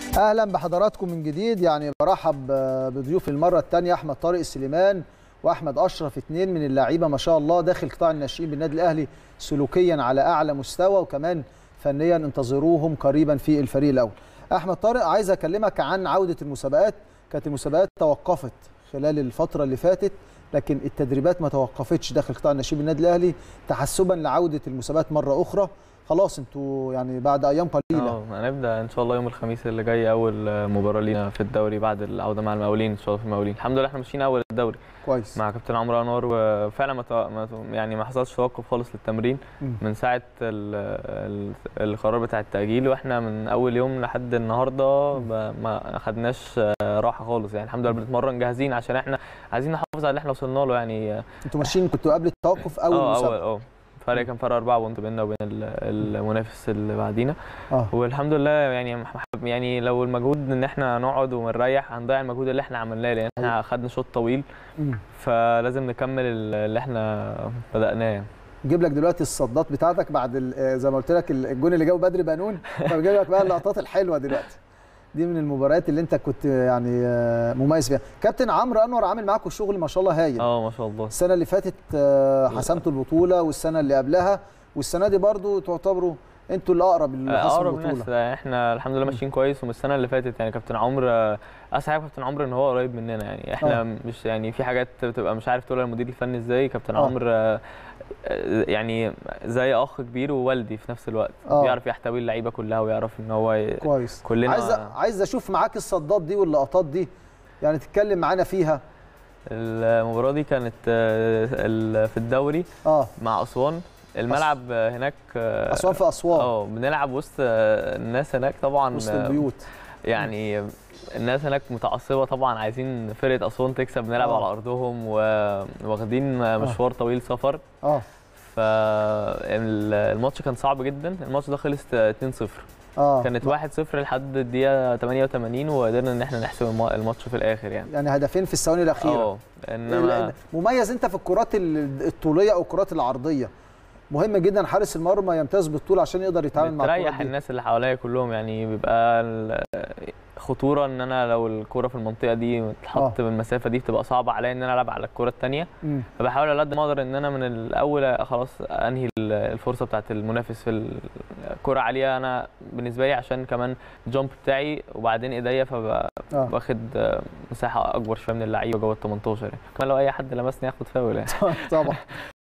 اهلا بحضراتكم من جديد يعني برحب بضيوف المره الثانيه احمد طارق السليمان واحمد اشرف اثنين من اللعيبه ما شاء الله داخل قطاع الناشئين بالنادي الاهلي سلوكيا على اعلى مستوى وكمان فنيا انتظروهم قريبا في الفريق الاول احمد طارق عايز اكلمك عن عوده المسابقات كانت المسابقات توقفت خلال الفتره اللي فاتت لكن التدريبات ما توقفتش داخل قطاع الناشئين بالنادي الاهلي تحسبا لعوده المسابقات مره اخرى خلاص انتوا يعني بعد ايام قليله اه هنبدا ان شاء الله يوم الخميس اللي جاي اول مباراه لينا في الدوري بعد العوده مع المقاولين ان شاء الله في المقاولين الحمد لله احنا ماشيين اول الدوري كويس مع كابتن عمرو انور وفعلا ما تو- ما تو- يعني ما حصلش توقف خالص للتمرين مم. من ساعه ال ال القرار بتاع التاجيل واحنا من اول يوم لحد النهارده ب- ما خدناش راحه خالص يعني الحمد لله بنتمرن جاهزين عشان احنا عايزين نحافظ على اللي احنا وصلنا له يعني انتوا ماشيين كنتوا قبل التوقف اول اه اول مسابقه اه فرق كان فرق أربعة بونت بيننا وبين ال- المنافس اللي بعدينا اه والحمد لله يعني مح- يعني لو المجهود ان احنا نقعد ونريح هنضيع المجهود اللي احنا عملناه لان احنا خدنا شوط طويل مم. فلازم نكمل ال- اللي احنا بدأناه يعني. نجيب لك دلوقتي الصدات بتاعتك بعد ال- آه، زي ما قلت لك الجون اللي جابه بدري بنون فبجيب لك بقى اللقطات الحلوه دلوقتي دي من المباريات اللي انت كنت يعني آه، مميز فيها كابتن عمرو انور عامل معاكم شغل ما شاء الله هايل اه ما شاء الله السنه اللي فاتت آه، حسمتوا البطوله والسنه اللي قبلها والسنه دي برضو تعتبروا انتوا الاقرب لحسم اقرب البطوله ناس احنا الحمد لله ماشيين كويس ومن السنه اللي فاتت يعني كابتن عمرو اسعد حاجه في كابتن عمرو ان هو قريب مننا يعني احنا آه. مش يعني في حاجات بتبقى مش عارف تقولها للمدير الفني ازاي كابتن آه. عمرو آه، آه، يعني زي اخ كبير ووالدي في نفس الوقت آه. بيعرف يحتوي اللعيبه كلها ويعرف ان هو ي- كويس كلنا- عايز عايز اشوف معاك الصدات دي واللقطات دي يعني تتكلم معانا فيها المباراه دي كانت آه، ال- في الدوري اه مع اسوان الملعب آه، هناك آه، اسوان في اسوان اه بنلعب وسط آه، الناس هناك طبعا وسط آه، البيوت يعني الناس هناك متعصبه طبعا عايزين فرقه اسوان تكسب بنلعب آه. على ارضهم وواخدين مشوار طويل سفر اه فالماتش كان صعب جدا الماتش ده خلص 2-0 اه كانت 1-0 لحد الدقيقه 88 وقدرنا ان احنا نحسم الم- الماتش في الاخر يعني يعني هدفين في الثواني الاخيره اه انما ال- مميز انت في الكرات ال- الطوليه او الكرات العرضيه مهم جدا حارس المرمى يمتاز بالطول عشان يقدر يتعامل مع الكرات بتريح دي. الناس اللي حواليا كلهم يعني بيبقى ال- خطوره ان انا لو الكوره في المنطقه دي تتحط آه. بالمسافه دي بتبقى صعبه عليا ان انا العب على الكوره الثانيه مم. فبحاول على قد ما اقدر ان انا من الاول خلاص انهي ال- الفرصه بتاعت المنافس في الكره عاليه انا بالنسبه لي عشان كمان الجامب بتاعي وبعدين ايديا فبقى اه واخد مساحه اكبر شويه من اللعيبه جوه ال 18 يعني كمان لو اي حد لمسني ياخد فاول يعني طبعا